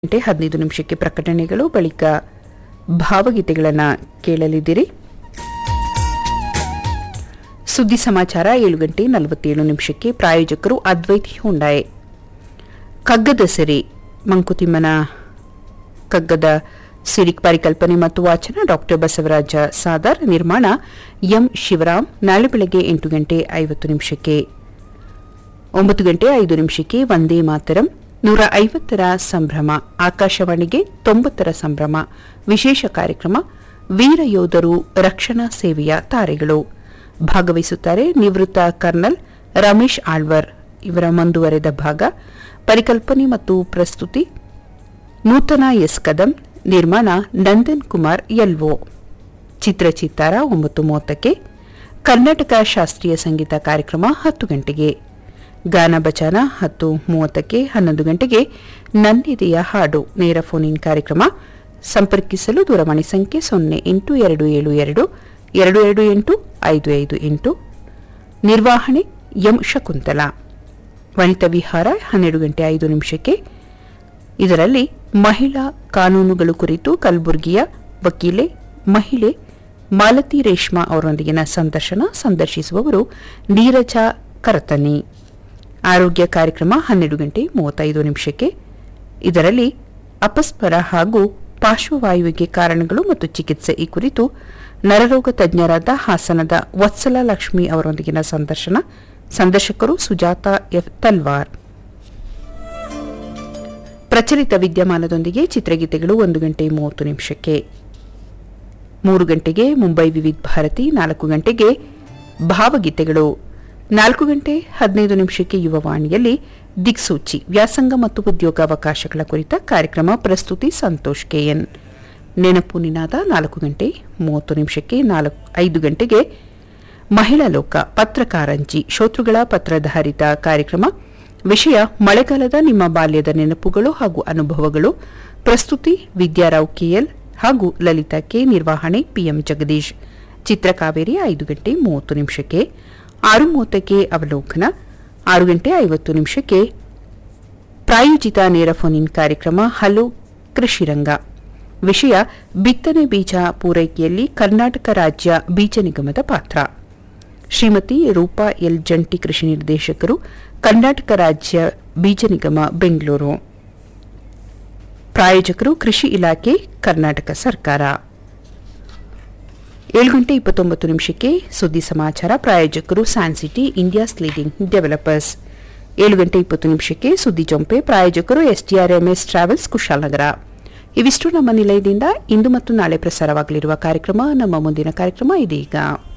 ಗಂಟೆ ಹದಿನೈದು ನಿಮಿಷಕ್ಕೆ ಪ್ರಕಟಣೆಗಳು ಬಳಿಕ ಭಾವಗೀತೆಗಳನ್ನು ಕೇಳಲಿದ್ದೀರಿ ಸುದ್ದಿ ಸಮಾಚಾರ ಏಳು ಗಂಟೆ ನಲವತ್ತೇಳು ನಿಮಿಷಕ್ಕೆ ಪ್ರಾಯೋಜಕರು ಅದ್ವೈತಿ ಹುಂಡಾಯ್ ಕಗ್ಗದ ಸಿರಿ ಮಂಕುತಿಮ್ಮನ ಕಗ್ಗದ ಸಿರಿ ಪರಿಕಲ್ಪನೆ ಮತ್ತು ವಾಚನ ಡಾಕ್ಟರ್ ಬಸವರಾಜ ಸಾದರ್ ನಿರ್ಮಾಣ ಎಂ ಶಿವರಾಮ್ ನಾಳೆ ಬೆಳಗ್ಗೆ ಎಂಟು ಗಂಟೆ ಐವತ್ತು ನಿಮಿಷಕ್ಕೆ ಒಂಬತ್ತು ಗಂಟೆ ಐದು ನಿಮಿಷಕ್ಕೆ ವಂದೇ ಮಾತರಂ ನೂರ ಐವತ್ತರ ಸಂಭ್ರಮ ಆಕಾಶವಾಣಿಗೆ ತೊಂಬತ್ತರ ಸಂಭ್ರಮ ವಿಶೇಷ ಕಾರ್ಯಕ್ರಮ ವೀರ ಯೋಧರು ರಕ್ಷಣಾ ಸೇವೆಯ ತಾರೆಗಳು ಭಾಗವಹಿಸುತ್ತಾರೆ ನಿವೃತ್ತ ಕರ್ನಲ್ ರಮೇಶ್ ಆಳ್ವರ್ ಇವರ ಮುಂದುವರೆದ ಭಾಗ ಪರಿಕಲ್ಪನೆ ಮತ್ತು ಪ್ರಸ್ತುತಿ ನೂತನ ಎಸ್ ಕದಂ ನಿರ್ಮಾಣ ನಂದನ್ ಕುಮಾರ್ ಎಲ್ವೋ ಚಿತ್ರಚಿತ್ತಾರ ಒಂಬತ್ತು ಮೂವತ್ತಕ್ಕೆ ಕರ್ನಾಟಕ ಶಾಸ್ತ್ರೀಯ ಸಂಗೀತ ಕಾರ್ಯಕ್ರಮ ಹತ್ತು ಗಂಟೆಗೆ ಗಾನ ಬಚಾನ ಹತ್ತು ಮೂವತ್ತಕ್ಕೆ ಹನ್ನೊಂದು ಗಂಟೆಗೆ ನನ್ನಿದೆಯ ಹಾಡು ನೇರ ಫೋನ್ ಇನ್ ಕಾರ್ಯಕ್ರಮ ಸಂಪರ್ಕಿಸಲು ದೂರವಾಣಿ ಸಂಖ್ಯೆ ಸೊನ್ನೆ ಎಂಟು ಎರಡು ಏಳು ಎರಡು ಎರಡು ಎರಡು ಎಂಟು ಐದು ಐದು ಎಂಟು ನಿರ್ವಹಣೆ ಎಂ ಶಕುಂತಲಾ ವನಿತಾ ವಿಹಾರ ಹನ್ನೆರಡು ಗಂಟೆ ಐದು ನಿಮಿಷಕ್ಕೆ ಇದರಲ್ಲಿ ಮಹಿಳಾ ಕಾನೂನುಗಳು ಕುರಿತು ಕಲಬುರಗಿಯ ವಕೀಲೆ ಮಹಿಳೆ ಮಾಲತಿ ರೇಷ್ಮಾ ಅವರೊಂದಿಗಿನ ಸಂದರ್ಶನ ಸಂದರ್ಶಿಸುವವರು ನೀರಜ ಕರತನಿ ಆರೋಗ್ಯ ಕಾರ್ಯಕ್ರಮ ಹನ್ನೆರಡು ಗಂಟೆ ಮೂವತ್ತೈದು ನಿಮಿಷಕ್ಕೆ ಇದರಲ್ಲಿ ಅಪಸ್ವರ ಹಾಗೂ ಪಾರ್ಶ್ವವಾಯುವಿಗೆ ಕಾರಣಗಳು ಮತ್ತು ಚಿಕಿತ್ಸೆ ಈ ಕುರಿತು ನರರೋಗ ತಜ್ಞರಾದ ಹಾಸನದ ವತ್ಸಲ ಲಕ್ಷ್ಮಿ ಅವರೊಂದಿಗಿನ ಸಂದರ್ಶನ ಸಂದರ್ಶಕರು ಸುಜಾತ ಎಫ್ ತಲ್ವಾರ್ ಪ್ರಚಲಿತ ವಿದ್ಯಮಾನದೊಂದಿಗೆ ಚಿತ್ರಗೀತೆಗಳು ಒಂದು ಗಂಟೆ ಮೂವತ್ತು ನಿಮಿಷಕ್ಕೆ ಮೂರು ಗಂಟೆಗೆ ಮುಂಬೈ ವಿವಿಧ ಭಾರತಿ ನಾಲ್ಕು ಗಂಟೆಗೆ ಭಾವಗೀತೆಗಳು ನಾಲ್ಕು ಗಂಟೆ ಹದಿನೈದು ನಿಮಿಷಕ್ಕೆ ಯುವವಾಣಿಯಲ್ಲಿ ದಿಕ್ಸೂಚಿ ವ್ಯಾಸಂಗ ಮತ್ತು ಉದ್ಯೋಗಾವಕಾಶಗಳ ಕುರಿತ ಕಾರ್ಯಕ್ರಮ ಪ್ರಸ್ತುತಿ ಸಂತೋಷ್ ಕೆಎನ್ ನೆನಪು ನಿನಾದ ನಾಲ್ಕು ಗಂಟೆ ಮೂವತ್ತು ನಿಮಿಷಕ್ಕೆ ನಾಲ್ಕು ಐದು ಗಂಟೆಗೆ ಮಹಿಳಾ ಲೋಕ ಪತ್ರಕಾರಂಜಿ ಶೋತೃಗಳ ಪತ್ರಧಾರಿತ ಕಾರ್ಯಕ್ರಮ ವಿಷಯ ಮಳೆಗಾಲದ ನಿಮ್ಮ ಬಾಲ್ಯದ ನೆನಪುಗಳು ಹಾಗೂ ಅನುಭವಗಳು ಪ್ರಸ್ತುತಿ ವಿದ್ಯಾರಾವ್ ಕೆಎಲ್ ಹಾಗೂ ಲಲಿತಾ ಕೆ ನಿರ್ವಹಣೆ ಪಿಎಂ ಜಗದೀಶ್ ಚಿತ್ರಕಾವೇರಿ ಐದು ಗಂಟೆ ಮೂವತ್ತು ನಿಮಿಷಕ್ಕೆ ಆರು ಮೂವತ್ತಕ್ಕೆ ಅವಲೋಕನ ಆರು ಗಂಟೆ ಐವತ್ತು ನಿಮಿಷಕ್ಕೆ ಪ್ರಾಯೋಜಿತ ನೇರ ಫೋನ್ ಇನ್ ಕಾರ್ಯಕ್ರಮ ಹಲೋ ಕೃಷಿರಂಗ ವಿಷಯ ಬಿತ್ತನೆ ಬೀಜ ಪೂರೈಕೆಯಲ್ಲಿ ಕರ್ನಾಟಕ ರಾಜ್ಯ ಬೀಜ ನಿಗಮದ ಪಾತ್ರ ಶ್ರೀಮತಿ ರೂಪಾ ಎಲ್ ಜಂಟಿ ಕೃಷಿ ನಿರ್ದೇಶಕರು ಕರ್ನಾಟಕ ರಾಜ್ಯ ಬೀಜ ನಿಗಮ ಬೆಂಗಳೂರು ಪ್ರಾಯೋಜಕರು ಕೃಷಿ ಇಲಾಖೆ ಕರ್ನಾಟಕ ಸರ್ಕಾರ ಏಳು ಗಂಟೆ ಇಪ್ಪತ್ತೊಂಬತ್ತು ನಿಮಿಷಕ್ಕೆ ಸುದ್ದಿ ಸಮಾಚಾರ ಪ್ರಾಯೋಜಕರು ಸ್ಯಾನ್ಸಿಟಿ ಇಂಡಿಯಾಸ್ ಲೀಡಿಂಗ್ ಡೆವಲಪರ್ಸ್ ಏಳು ಗಂಟೆ ಇಪ್ಪತ್ತು ನಿಮಿಷಕ್ಕೆ ಸುದ್ದಿ ಜೊಂಪೆ ಪ್ರಾಯೋಜಕರು ಎಸ್ಡಿಆರ್ಎಂಎಸ್ ಟ್ರಾವೆಲ್ಸ್ ಕುಶಾಲನಗರ ಇವಿಷ್ಟು ನಮ್ಮ ನಿಲಯದಿಂದ ಇಂದು ಮತ್ತು ನಾಳೆ ಪ್ರಸಾರವಾಗಲಿರುವ ಕಾರ್ಯಕ್ರಮ ನಮ್ಮ ಮುಂದಿನ ಕಾರ್ಯಕ್ರಮ ಇದೀಗ